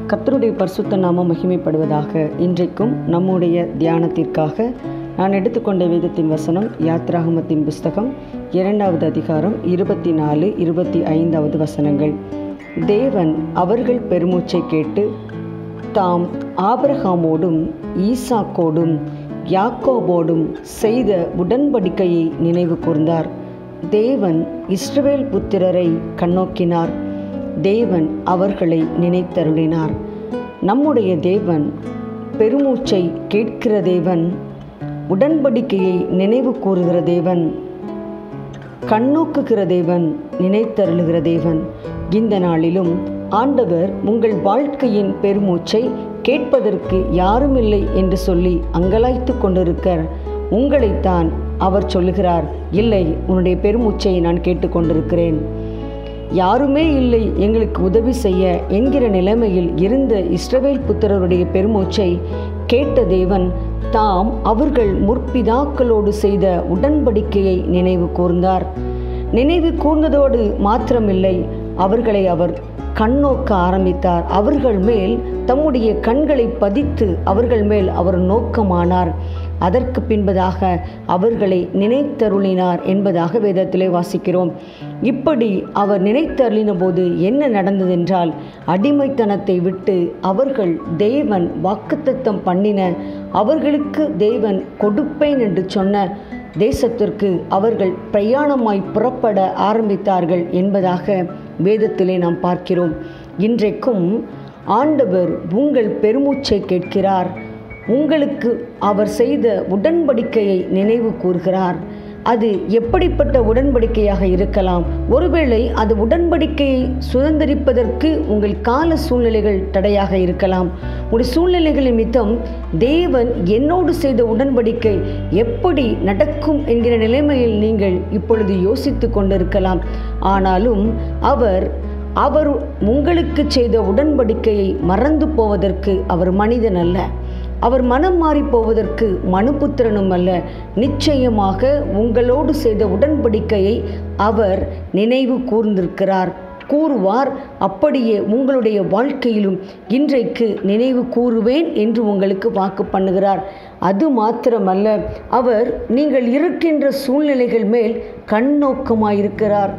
கர்த்தருடைய பரிசுத்த நாமம் மகிமைப்படுவதாக இன்றைக்கும் நம்முடைய தியானத்திற்காக நான் எடுத்துக்கொண்ட வேதத்தின் வசனம் யாத்ராகமத்தின் புஸ்தகம் இரண்டாவது அதிகாரம் இருபத்தி நாலு இருபத்தி ஐந்தாவது வசனங்கள் தேவன் அவர்கள் பெருமூச்சை கேட்டு தாம் ஆபிரகாமோடும் ஈசாக்கோடும் யாக்கோபோடும் செய்த உடன்படிக்கையை நினைவு கூர்ந்தார் தேவன் இஸ்ரவேல் புத்திரரை கண்ணோக்கினார் தேவன் அவர்களை நினைத்தருளினார் நம்முடைய தேவன் பெருமூச்சை கேட்கிற தேவன் உடன்படிக்கையை நினைவு கூறுகிற தேவன் கண்ணோக்குகிற தேவன் நினைத்தருளுகிற தேவன் இந்த நாளிலும் ஆண்டவர் உங்கள் வாழ்க்கையின் பெருமூச்சை கேட்பதற்கு யாருமில்லை என்று சொல்லி அங்கலாய்த்து கொண்டிருக்க உங்களைத்தான் அவர் சொல்லுகிறார் இல்லை உன்னுடைய பெருமூச்சை நான் கேட்டுக்கொண்டிருக்கிறேன் யாருமே இல்லை எங்களுக்கு உதவி செய்ய என்கிற நிலைமையில் இருந்த இஸ்ரவேல் புத்திரருடைய பெருமூச்சை கேட்ட தேவன் தாம் அவர்கள் முற்பிதாக்களோடு செய்த உடன்படிக்கையை நினைவு கூர்ந்தார் நினைவு கூர்ந்ததோடு மாத்திரமில்லை அவர்களை அவர் கண்ணோக்க ஆரம்பித்தார் அவர்கள் மேல் தம்முடைய கண்களை பதித்து அவர்கள் மேல் அவர் நோக்கமானார் அதற்கு பின்பதாக அவர்களை நினைத்தருளினார் என்பதாக வேதத்திலே வாசிக்கிறோம் இப்படி அவர் நினைத்தருளின போது என்ன நடந்ததென்றால் அடிமைத்தனத்தை விட்டு அவர்கள் தேவன் வாக்குத்தத்தம் பண்ணின அவர்களுக்கு தேவன் கொடுப்பேன் என்று சொன்ன தேசத்திற்கு அவர்கள் பிரயாணமாய் புறப்பட ஆரம்பித்தார்கள் என்பதாக வேதத்திலே நாம் பார்க்கிறோம் இன்றைக்கும் ஆண்டவர் உங்கள் பெருமூச்சை கேட்கிறார் உங்களுக்கு அவர் செய்த உடன்படிக்கையை நினைவு கூறுகிறார் அது எப்படிப்பட்ட உடன்படிக்கையாக இருக்கலாம் ஒருவேளை அது உடன்படிக்கையை சுதந்திரிப்பதற்கு உங்கள் கால சூழ்நிலைகள் தடையாக இருக்கலாம் உங்கள் சூழ்நிலைகள் நிமித்தம் தேவன் என்னோடு செய்த உடன்படிக்கை எப்படி நடக்கும் என்கிற நிலைமையில் நீங்கள் இப்பொழுது யோசித்து கொண்டிருக்கலாம் ஆனாலும் அவர் அவர் உங்களுக்கு செய்த உடன்படிக்கையை மறந்து போவதற்கு அவர் மனிதன் அல்ல அவர் மனம் மாறி போவதற்கு மனுபுத்திரனும் அல்ல நிச்சயமாக உங்களோடு செய்த உடன்படிக்கையை அவர் நினைவு கூர்ந்திருக்கிறார் கூறுவார் அப்படியே உங்களுடைய வாழ்க்கையிலும் இன்றைக்கு நினைவு கூறுவேன் என்று உங்களுக்கு வாக்கு பண்ணுகிறார் அது மாத்திரமல்ல அவர் நீங்கள் இருக்கின்ற சூழ்நிலைகள் மேல் கண்ணோக்கமாயிருக்கிறார்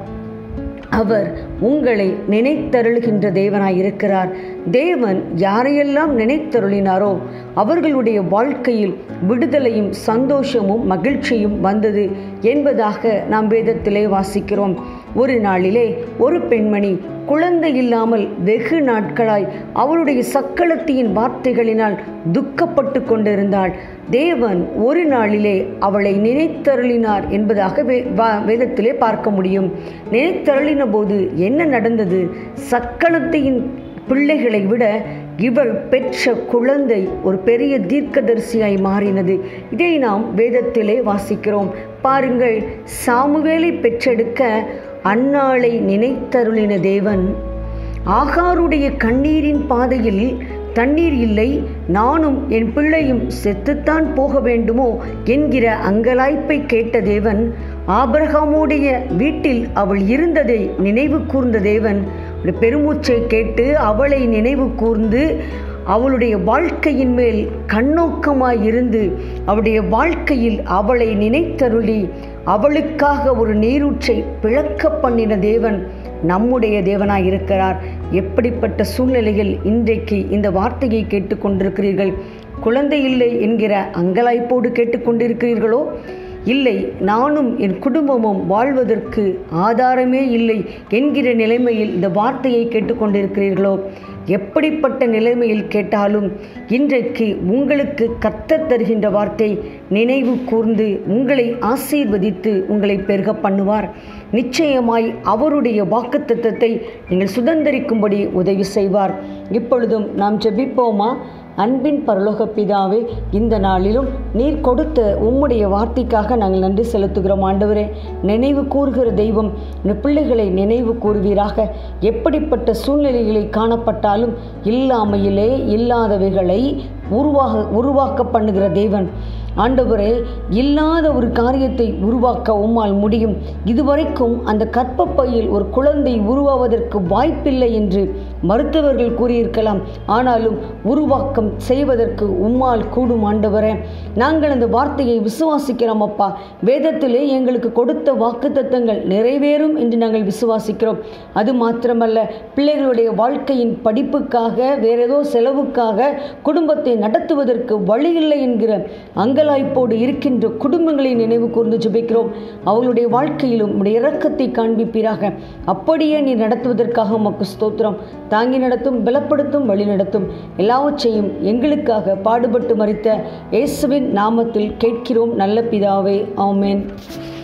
அவர் உங்களை நினைத்தருளுகின்ற தேவனாய் இருக்கிறார் தேவன் யாரையெல்லாம் நினைத்தருளினாரோ அவர்களுடைய வாழ்க்கையில் விடுதலையும் சந்தோஷமும் மகிழ்ச்சியும் வந்தது என்பதாக நாம் வேதத்திலே வாசிக்கிறோம் ஒரு நாளிலே ஒரு பெண்மணி குழந்தை இல்லாமல் வெகு நாட்களாய் அவளுடைய சக்களத்தியின் வார்த்தைகளினால் துக்கப்பட்டு கொண்டிருந்தாள் தேவன் ஒரு நாளிலே அவளை நினைத்தருளினார் என்பதாக வே வேதத்திலே பார்க்க முடியும் நினைத்தருளின போது என்ன நடந்தது சக்களத்தையின் பிள்ளைகளை விட இவள் பெற்ற குழந்தை ஒரு பெரிய தீர்க்கதரிசியாய் மாறினது இதை நாம் வேதத்திலே வாசிக்கிறோம் பாருங்கள் சாமுவேலை பெற்றெடுக்க அன்னாளை நினைத்தருளின தேவன் ஆகாருடைய கண்ணீரின் பாதையில் தண்ணீர் இல்லை நானும் என் பிள்ளையும் செத்துத்தான் போக வேண்டுமோ என்கிற அங்கலாய்ப்பை கேட்ட தேவன் ஆபிரகாமுடைய வீட்டில் அவள் இருந்ததை நினைவு கூர்ந்த தேவன் பெருமூச்சை கேட்டு அவளை நினைவு கூர்ந்து அவளுடைய வாழ்க்கையின் மேல் கண்ணோக்கமாய் இருந்து அவளுடைய வாழ்க்கையில் அவளை நினைத்தருளி அவளுக்காக ஒரு நீரூற்றை பிளக்க பண்ணின தேவன் நம்முடைய தேவனாய் இருக்கிறார் எப்படிப்பட்ட சூழ்நிலையில் இன்றைக்கு இந்த வார்த்தையை கேட்டுக்கொண்டிருக்கிறீர்கள் குழந்தை இல்லை என்கிற அங்கலாய்ப்போடு கேட்டுக்கொண்டிருக்கிறீர்களோ இல்லை நானும் என் குடும்பமும் வாழ்வதற்கு ஆதாரமே இல்லை என்கிற நிலைமையில் இந்த வார்த்தையை கேட்டுக்கொண்டிருக்கிறீர்களோ எப்படிப்பட்ட நிலைமையில் கேட்டாலும் இன்றைக்கு உங்களுக்கு கத்த தருகின்ற வார்த்தை நினைவு கூர்ந்து உங்களை ஆசீர்வதித்து உங்களை பெருக பண்ணுவார் நிச்சயமாய் அவருடைய வாக்குத்தத்தத்தை நீங்கள் சுதந்திரிக்கும்படி உதவி செய்வார் இப்பொழுதும் நாம் ஜெபிப்போமா அன்பின் பரலோக பிதாவே இந்த நாளிலும் நீர் கொடுத்த உம்முடைய வார்த்தைக்காக நாங்கள் நன்றி செலுத்துகிறோம் ஆண்டவரே நினைவு கூறுகிற தெய்வம் இந்த பிள்ளைகளை நினைவு கூறுவீராக எப்படிப்பட்ட சூழ்நிலைகளை காணப்பட்டாலும் இல்லாமையிலே இல்லாதவைகளை உருவாக உருவாக்க பண்ணுகிற தேவன் ஆண்டவரே இல்லாத ஒரு காரியத்தை உருவாக்க உம்மால் முடியும் இதுவரைக்கும் அந்த கற்பப்பையில் ஒரு குழந்தை உருவாவதற்கு வாய்ப்பில்லை என்று மருத்துவர்கள் கூறியிருக்கலாம் ஆனாலும் உருவாக்கம் செய்வதற்கு உம்மால் கூடும் ஆண்டவரே நாங்கள் அந்த வார்த்தையை விசுவாசிக்கிறோம் அப்பா வேதத்திலே எங்களுக்கு கொடுத்த வாக்குத்தத்தங்கள் நிறைவேறும் என்று நாங்கள் விசுவாசிக்கிறோம் அது மாத்திரமல்ல பிள்ளைகளுடைய வாழ்க்கையின் படிப்புக்காக வேற ஏதோ செலவுக்காக குடும்பத்தை நடத்துவதற்கு வழி இல்லை என்கிற அங்கலாய்ப்போடு இருக்கின்ற குடும்பங்களை நினைவு கூர்ந்து ஜெபிக்கிறோம் அவர்களுடைய வாழ்க்கையிலும் உடைய இரக்கத்தை காண்பிப்பீராக அப்படியே நீ நடத்துவதற்காக உமக்கு ஸ்தோத்திரம் தாங்கி நடத்தும் பலப்படுத்தும் வழி நடத்தும் எல்லாவற்றையும் எங்களுக்காக பாடுபட்டு மறித்த இயேசுவின் நாமத்தில் கேட்கிறோம் நல்ல பிதாவே ஆமென்